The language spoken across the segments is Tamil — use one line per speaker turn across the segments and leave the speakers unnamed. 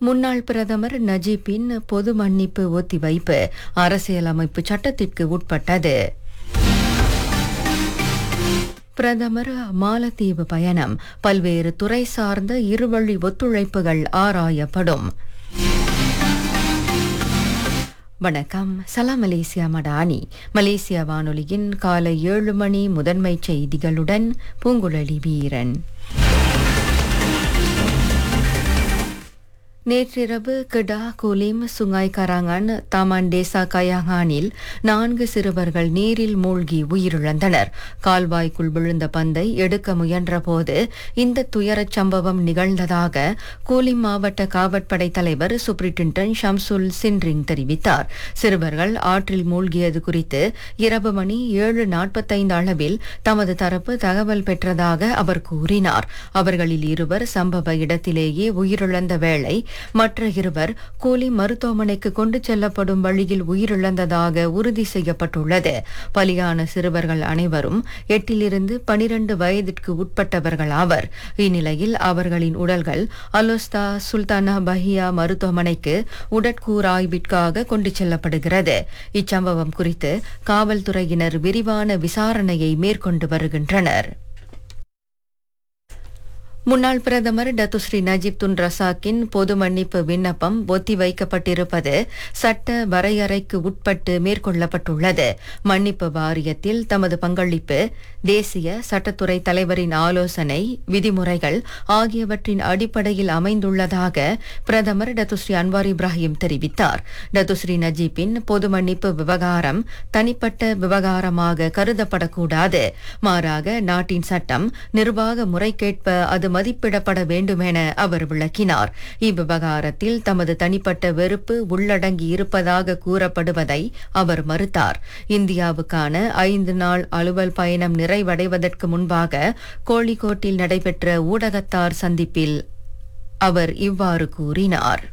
முன்னாள் பிரதமர் நஜீப்பின் பொது மன்னிப்பு ஒத்திவைப்பு அரசியலமைப்பு சட்டத்திற்கு உட்பட்டது பிரதமர் மாலத்தீவு பயணம் பல்வேறு துறை சார்ந்த இருவழி ஒத்துழைப்புகள் ஆராயப்படும் வணக்கம் சலாம் மலேசியா மடானி மலேசியா வானொலியின் காலை ஏழு மணி முதன்மை செய்திகளுடன் பூங்குழலி வீரன் நேற்றிரவு Kedah Kulim Sungai Karangan Taman Desa கயாங்கானில் நான்கு சிறுவர்கள் நீரில் மூழ்கி உயிரிழந்தனர் கால்வாய்க்குள் விழுந்த பந்தை எடுக்க முயன்றபோது இந்த துயரச் சம்பவம் நிகழ்ந்ததாக கூலிம் மாவட்ட காவற்படை தலைவர் சூப்ரிண்டன்டன் ஷம்சுல் சின்ரிங் தெரிவித்தார் சிறுவர்கள் ஆற்றில் மூழ்கியது குறித்து இரவு மணி ஏழு நாற்பத்தைந்து அளவில் தமது தரப்பு தகவல் பெற்றதாக அவர் கூறினார் அவர்களில் இருவர் சம்பவ இடத்திலேயே உயிரிழந்த வேளை மற்ற இருவர் கூலி மருத்துவமனைக்கு கொண்டு செல்லப்படும் வழியில் உயிரிழந்ததாக உறுதி செய்யப்பட்டுள்ளது பலியான சிறுவர்கள் அனைவரும் எட்டிலிருந்து பனிரண்டு வயதிற்கு உட்பட்டவர்கள் ஆவர் இந்நிலையில் அவர்களின் உடல்கள் அலோஸ்தா சுல்தானா பஹியா மருத்துவமனைக்கு உடற்கூறாய்விற்காக கொண்டு செல்லப்படுகிறது இச்சம்பவம் குறித்து காவல்துறையினர் விரிவான விசாரணையை மேற்கொண்டு வருகின்றனர் முன்னாள் பிரதமர் டத்துஸ்ரீ நஜீப் துன் ரசாக்கின் பொது மன்னிப்பு விண்ணப்பம் ஒத்திவைக்கப்பட்டிருப்பது சட்ட வரையறைக்கு உட்பட்டு மேற்கொள்ளப்பட்டுள்ளது மன்னிப்பு வாரியத்தில் தமது பங்களிப்பு தேசிய சட்டத்துறை தலைவரின் ஆலோசனை விதிமுறைகள் ஆகியவற்றின் அடிப்படையில் அமைந்துள்ளதாக பிரதமர் டத்துஸ்ரீ அன்வார் இப்ராஹிம் தெரிவித்தார் டத்துஸ்ரீ நஜீப்பின் பொது மன்னிப்பு விவகாரம் தனிப்பட்ட விவகாரமாக கருதப்படக்கூடாது மாறாக நாட்டின் சட்டம் நிர்வாக முறைக்கேற்ப அது மதிப்பிடப்பட வேண்டும் என அவர் விளக்கினார் இவ்விவகாரத்தில் தமது தனிப்பட்ட வெறுப்பு உள்ளடங்கி இருப்பதாக கூறப்படுவதை அவர் மறுத்தார் இந்தியாவுக்கான ஐந்து நாள் அலுவல் பயணம் நிறைவடைவதற்கு முன்பாக கோழிக்கோட்டில் நடைபெற்ற ஊடகத்தார் சந்திப்பில் அவர் இவ்வாறு கூறினார்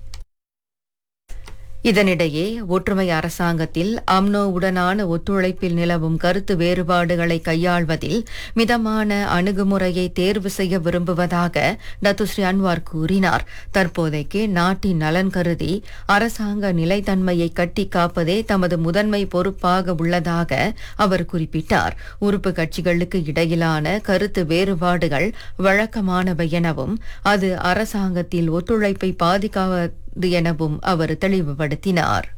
இதனிடையே ஒற்றுமை அரசாங்கத்தில் அம்னோவுடனான ஒத்துழைப்பில் நிலவும் கருத்து வேறுபாடுகளை கையாள்வதில் மிதமான அணுகுமுறையை தேர்வு செய்ய விரும்புவதாக டத்துஸ்ரீ அன்வார் கூறினார் தற்போதைக்கு நாட்டின் நலன் கருதி அரசாங்க நிலைத்தன்மையை கட்டி காப்பதே தமது முதன்மை பொறுப்பாக உள்ளதாக அவர் குறிப்பிட்டார் உறுப்பு கட்சிகளுக்கு இடையிலான கருத்து வேறுபாடுகள் வழக்கமானவை எனவும் அது அரசாங்கத்தில் ஒத்துழைப்பை பாதிக்காத எனவும் அவர் தெளிவுபடுத்தினார்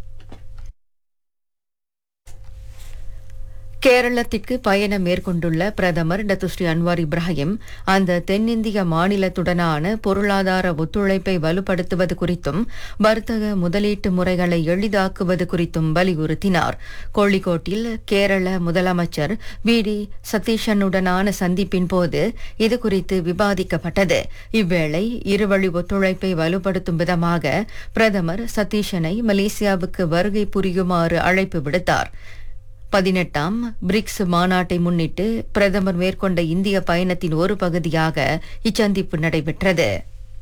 கேரளத்திற்கு பயணம் மேற்கொண்டுள்ள பிரதமர் டத்துஸ்ரீ அன்வார் இப்ராஹிம் அந்த தென்னிந்திய மாநிலத்துடனான பொருளாதார ஒத்துழைப்பை வலுப்படுத்துவது குறித்தும் வர்த்தக முதலீட்டு முறைகளை எளிதாக்குவது குறித்தும் வலியுறுத்தினார் கோழிக்கோட்டில் கேரள முதலமைச்சர் வி டி சதீஷனுடனான சந்திப்பின் போது இது குறித்து விவாதிக்கப்பட்டது இவ்வேளை இருவழி ஒத்துழைப்பை வலுப்படுத்தும் விதமாக பிரதமர் சதீஷனை மலேசியாவுக்கு வருகை புரியுமாறு அழைப்பு விடுத்தார் பதினெட்டாம் பிரிக்ஸ் மாநாட்டை முன்னிட்டு பிரதமர் மேற்கொண்ட இந்திய பயணத்தின் ஒரு பகுதியாக இச்சந்திப்பு நடைபெற்றது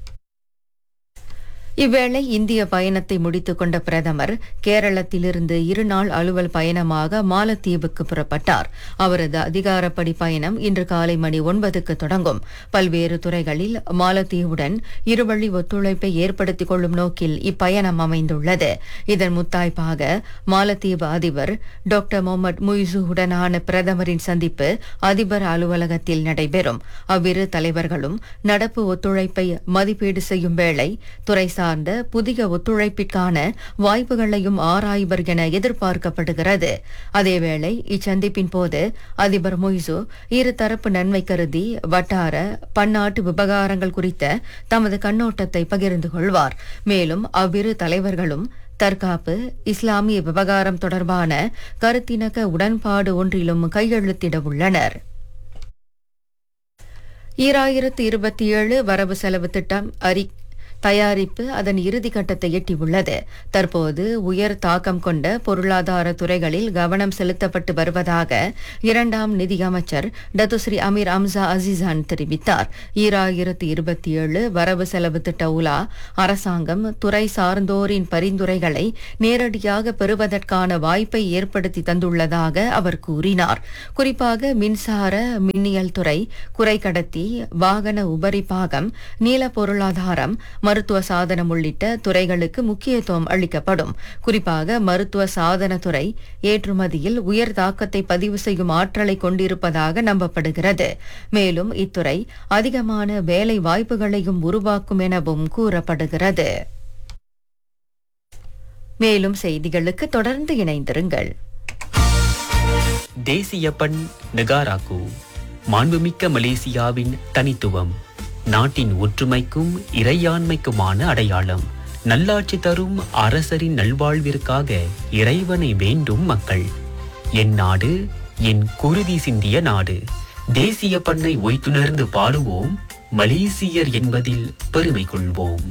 இவ்வேளை இந்திய பயணத்தை முடித்துக் கொண்ட பிரதமர் கேரளத்திலிருந்து இருநாள் அலுவல் பயணமாக மாலத்தீவுக்கு புறப்பட்டார் அவரது அதிகாரப்படி பயணம் இன்று காலை மணி ஒன்பதுக்கு தொடங்கும் பல்வேறு துறைகளில் மாலத்தீவுடன் இருவழி ஒத்துழைப்பை ஏற்படுத்திக் கொள்ளும் நோக்கில் இப்பயணம் அமைந்துள்ளது இதன் முத்தாய்ப்பாக மாலத்தீவு அதிபர் டாக்டர் முகமது முய்சுவுடனான பிரதமரின் சந்திப்பு அதிபர் அலுவலகத்தில் நடைபெறும் அவ்விரு தலைவர்களும் நடப்பு ஒத்துழைப்பை மதிப்பீடு செய்யும் வேளை துறை சார்ந்த புதிய ஒத்துழைப்பிற்கான வாய்ப்புகளையும் ஆராய்வர் என எதிர்பார்க்கப்படுகிறது அதேவேளை இச்சந்திப்பின் போது அதிபர் மொய்சு இருதரப்பு நன்மை கருதி வட்டார பன்னாட்டு விவகாரங்கள் குறித்த தமது கண்ணோட்டத்தை பகிர்ந்து கொள்வார் மேலும் அவ்விரு தலைவர்களும் தற்காப்பு இஸ்லாமிய விவகாரம் தொடர்பான கருத்திணக்க உடன்பாடு ஒன்றிலும் கையெழுத்திட உள்ளனர் ஈராயிரத்து இருபத்தி ஏழு வரவு செலவு திட்டம் அறி தயாரிப்பு அதன் இறுதி கட்டத்தை எட்டியுள்ளது தற்போது உயர் தாக்கம் கொண்ட பொருளாதார துறைகளில் கவனம் செலுத்தப்பட்டு வருவதாக இரண்டாம் நிதியமைச்சர் டத்துஸ்ரீ அமீர் அம்சா அசிசான் தெரிவித்தார் ஈராயிரத்து இருபத்தி ஏழு வரவு செலவு திட்ட உலா அரசாங்கம் துறை சார்ந்தோரின் பரிந்துரைகளை நேரடியாக பெறுவதற்கான வாய்ப்பை ஏற்படுத்தி தந்துள்ளதாக அவர் கூறினார் குறிப்பாக மின்சார மின்னியல் துறை குறைக்கடத்தி வாகன உபரி பாகம் நீல பொருளாதாரம் மருத்துவ சாதனம் உள்ளிட்ட துறைகளுக்கு முக்கியத்துவம் அளிக்கப்படும் குறிப்பாக மருத்துவ சாதன துறை ஏற்றுமதியில் உயர் தாக்கத்தை பதிவு செய்யும் ஆற்றலை கொண்டிருப்பதாக நம்பப்படுகிறது மேலும் இத்துறை அதிகமான வேலை வாய்ப்புகளையும் உருவாக்கும் எனவும் கூறப்படுகிறது மேலும் செய்திகளுக்கு தொடர்ந்து இணைந்திருங்கள்
தேசிய பண் நெகாராக்கு மாண்புமிக்க மலேசியாவின் தனித்துவம் நாட்டின் ஒற்றுமைக்கும் இறையாண்மைக்குமான அடையாளம் நல்லாட்சி தரும் அரசரின் நல்வாழ்விற்காக இறைவனை வேண்டும் மக்கள் என் நாடு என் குருதி சிந்திய நாடு தேசிய பண்ணை ஒய்த்துணர்ந்து பாடுவோம் மலேசியர் என்பதில் பெருமை கொள்வோம்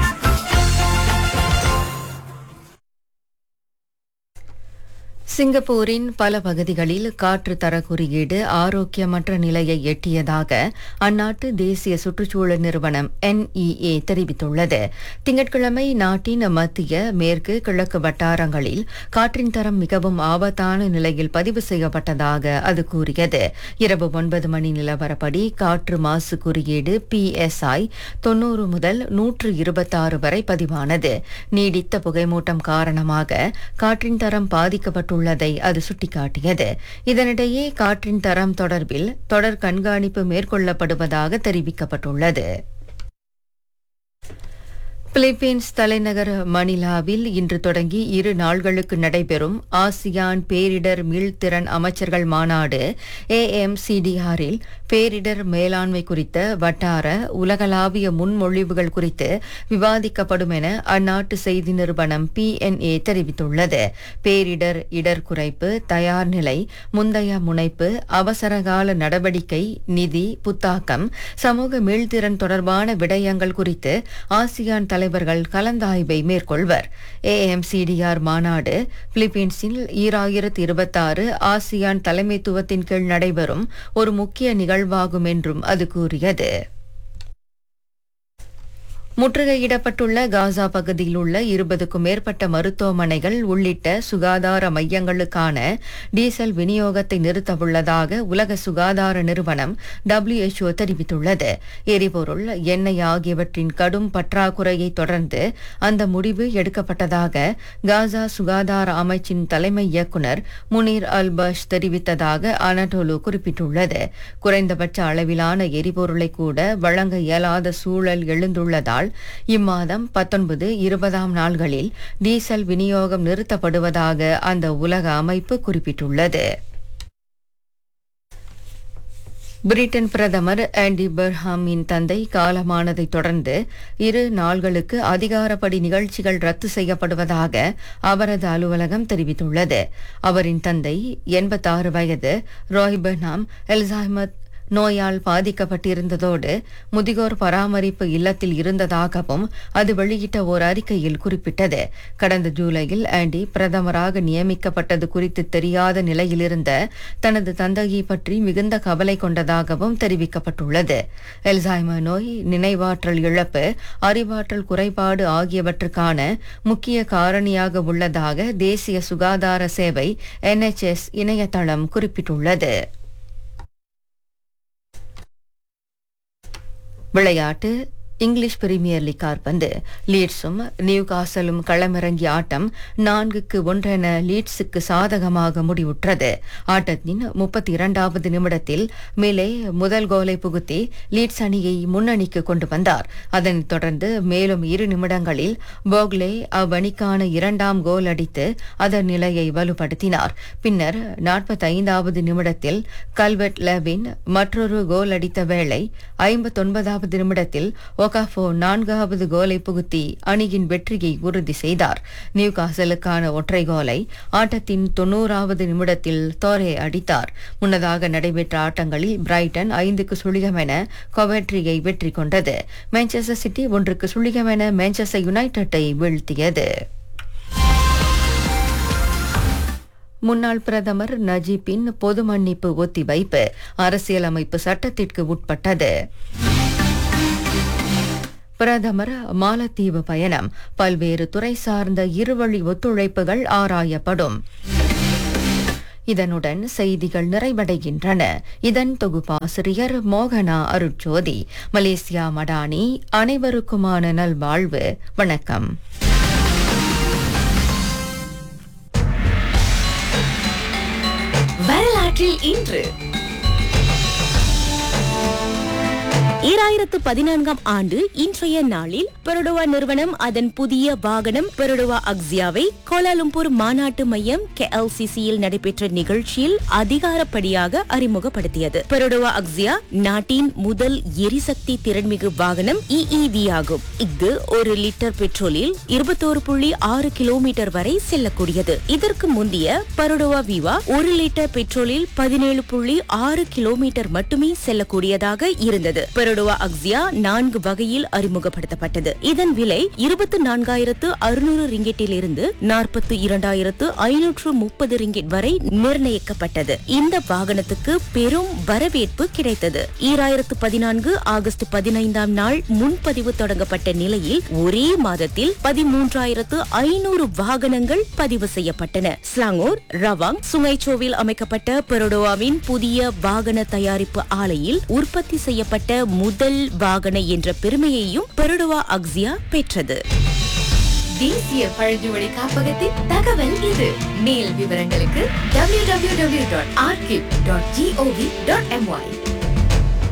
சிங்கப்பூரின் பல பகுதிகளில் காற்று தர குறியீடு ஆரோக்கியமற்ற நிலையை எட்டியதாக அந்நாட்டு தேசிய சுற்றுச்சூழல் நிறுவனம் NEA தெரிவித்துள்ளது திங்கட்கிழமை நாட்டின் மத்திய மேற்கு கிழக்கு வட்டாரங்களில் காற்றின் தரம் மிகவும் ஆபத்தான நிலையில் பதிவு செய்யப்பட்டதாக அது கூறியது இரவு ஒன்பது மணி நிலவரப்படி காற்று மாசு குறியீடு PSI தொன்னூறு முதல் நூற்று இருபத்தாறு வரை பதிவானது நீடித்த புகைமூட்டம் காரணமாக காற்றின் தரம் பாதிக்கப்பட்டுள்ளதை அது சுட்டிக்காட்டியது இதனிடையே காற்றின் தரம் தொடர்பில் தொடர் கண்காணிப்பு மேற்கொள்ளப்படுவதாக தெரிவிக்கப்பட்டுள்ளது பிலிப்பீன்ஸ் தலைநகர் மணிலாவில் இன்று தொடங்கி இரு நாள்களுக்கு நடைபெறும் ஆசியான் பேரிடர் மீள்திறன் அமைச்சர்கள் மாநாடு ஏஎம்சிடிஆரில் பேரிடர் மேலாண்மை குறித்த வட்டார உலகளாவிய முன்மொழிவுகள் குறித்து விவாதிக்கப்படும் என அந்நாட்டு செய்தி நிறுவனம் பிஎன்ஏ தெரிவித்துள்ளது பேரிடர் இடர் குறைப்பு தயார் நிலை முந்தைய முனைப்பு அவசரகால நடவடிக்கை நிதி புத்தாக்கம் சமூக மீள்திறன் தொடர்பான விடயங்கள் குறித்து ஆசியான் தலைவர்கள் கலந்தாய்வை மேற்கொள்வர் ஏஎம்சிடிஆர் மாநாடு பிலிப்பீன்ஸில் ஈராயிரத்து இருபத்தாறு ஆசியான் தலைமைத்துவத்தின் கீழ் நடைபெறும் ஒரு முக்கிய நிகழ்வாகும் என்றும் அது கூறியது முற்றுகையிடப்பட்டுள்ள காசா பகுதியில் உள்ள இருபதுக்கும் மேற்பட்ட மருத்துவமனைகள் உள்ளிட்ட சுகாதார மையங்களுக்கான டீசல் விநியோகத்தை நிறுத்தவுள்ளதாக உலக சுகாதார நிறுவனம் WHO தெரிவித்துள்ளது எரிபொருள் எண்ணெய் ஆகியவற்றின் கடும் பற்றாக்குறையை தொடர்ந்து அந்த முடிவு எடுக்கப்பட்டதாக காசா சுகாதார அமைச்சின் தலைமை இயக்குனர் முனீர் அல்பஷ் தெரிவித்ததாக அனடோலு குறிப்பிட்டுள்ளது குறைந்தபட்ச அளவிலான எரிபொருளை கூட வழங்க இயலாத சூழல் எழுந்துள்ளதால் இம்மாதம் பத்தொன்பது இருபதாம் நாள்களில் டீசல் விநியோகம் நிறுத்தப்படுவதாக அந்த உலக அமைப்பு குறிப்பிட்டுள்ளது பிரிட்டன் பிரதமர் ஆண்டி பெர்ஹாமின் தந்தை காலமானதைத் தொடர்ந்து இரு நாள்களுக்கு அதிகாரப்படி நிகழ்ச்சிகள் ரத்து செய்யப்படுவதாக அவரது அலுவலகம் தெரிவித்துள்ளது அவரின் தந்தை எண்பத்தாறு வயது ராய் பெர்ஹாம் எல்சாய்மத் நோயால் பாதிக்கப்பட்டிருந்ததோடு முதியோர் பராமரிப்பு இல்லத்தில் இருந்ததாகவும் அது வெளியிட்ட ஓர் அறிக்கையில் குறிப்பிட்டது கடந்த ஜூலையில் ஆண்டி பிரதமராக நியமிக்கப்பட்டது குறித்து தெரியாத நிலையிலிருந்த தனது தந்தையை பற்றி மிகுந்த கவலை கொண்டதாகவும் தெரிவிக்கப்பட்டுள்ளது எல்சைமர் நோய் நினைவாற்றல் இழப்பு அறிவாற்றல் குறைபாடு ஆகியவற்றுக்கான முக்கிய காரணியாக உள்ளதாக தேசிய சுகாதார சேவை என்எச்எஸ் இணையதளம் குறிப்பிட்டுள்ளது விளையாட்டு இங்கிலீஷ் பிரீமியர் லீக் கால்பந்து லீட்ஸும் நியூ காசலும் களமிறங்கிய ஆட்டம் நான்குக்கு ஒன்றென லீட்ஸுக்கு சாதகமாக முடிவுற்றது ஆட்டத்தின் முப்பத்தி இரண்டாவது நிமிடத்தில் மேலே முதல் கோலை புகுத்தி லீட்ஸ் அணியை முன்னணிக்கு கொண்டு வந்தார் அதனைத் தொடர்ந்து மேலும் இரு நிமிடங்களில் போக்லே அவ்வணிக்கான இரண்டாம் கோல் அடித்து அதன் நிலையை வலுப்படுத்தினார் பின்னர் நாற்பத்தைந்தாவது நிமிடத்தில் கல்வெட் லெவின் மற்றொரு கோல் அடித்த வேளை ஐம்பத்தொன்பதாவது நிமிடத்தில் ஒகாஃபோ நான்காவது கோலை புகுத்தி அணியின் வெற்றியை உறுதி செய்தார் நியூ காசலுக்கான ஒற்றை கோலை ஆட்டத்தின் தொன்னூறாவது நிமிடத்தில் தோரே அடித்தார் முன்னதாக நடைபெற்ற ஆட்டங்களில் பிரைட்டன் ஐந்துக்கு சுழிகம் என கொவெட்ரியை வெற்றி கொண்டது மான்செஸ்டர் சிட்டி ஒன்றுக்கு சுழிகம் என மான்செஸ்டர் யுனைடெட்டை வீழ்த்தியது முன்னாள் பிரதமர் நஜீப்பின் பொது மன்னிப்பு ஒத்திவைப்பு அரசியலமைப்பு சட்டத்திற்கு உட்பட்டது பிரதமர் மாலத்தீவு பயணம் பல்வேறு துறை சார்ந்த இருவழி ஒத்துழைப்புகள் ஆராயப்படும் இதனுடன் செய்திகள் நிறைவடைகின்றன இதன் தொகுப்பாசிரியர் மோகனா அருட்சோதி மலேசியா மடானி அனைவருக்குமான நல்வாழ்வு வணக்கம்
வரலாற்றில் இன்று
ஈராயிரத்து பதினான்காம் ஆண்டு இன்றைய நாளில் பெருடுவா நிறுவனம் அதன் புதிய வாகனம் பெருடுவா அக்ஸியாவை கோலாலும்பூர் மாநாட்டு மையம் கேஎல்சிசியில் நடைபெற்ற நிகழ்ச்சியில் அதிகாரப்படியாக அறிமுகப்படுத்தியது பெருடுவா அக்ஸியா நாட்டின் முதல் எரிசக்தி திறன்மிகு வாகனம் இஇவி ஆகும் இது ஒரு லிட்டர் பெட்ரோலில் இருபத்தோரு புள்ளி ஆறு கிலோமீட்டர் வரை செல்லக்கூடியது இதற்கு முந்தைய பருடுவா விவா ஒரு லிட்டர் பெட்ரோலில் பதினேழு புள்ளி ஆறு கிலோமீட்டர் மட்டுமே செல்லக்கூடியதாக இருந்தது பெருடுவா அக்ஸியா நான்கு வகையில் அறிமுகப்படுத்தப்பட்டது இதன் விலை இருபத்தி நான்காயிரத்து அறுநூறு ரிங்கெட்டில் இருந்து நாற்பத்தி இரண்டாயிரத்து ஐநூற்று முப்பது ரிங்கெட் வரை நிர்ணயிக்கப்பட்டது இந்த வாகனத்துக்கு பெரும் வரவேற்பு கிடைத்தது ஈராயிரத்து பதினான்கு ஆகஸ்ட் பதினைந்தாம் நாள் முன்பதிவு தொடங்கப்பட்ட நிலையில் ஒரே மாதத்தில் பதிமூன்றாயிரத்து ஐநூறு வாகனங்கள் பதிவு செய்யப்பட்டன ஸ்லாங்கூர் ரவாங் சுங்கைச்சோவில் அமைக்கப்பட்ட பெரோடோவாவின் புதிய வாகன தயாரிப்பு ஆலையில் உற்பத்தி செய்யப்பட்ட முதல் வாகன என்ற பெருமையையும் பெரோடோவா அக்ஸியா பெற்றது
தேசிய பழங்குடி காப்பகத்தின் தகவல் இது மேல் விவரங்களுக்கு www.archive.gov.my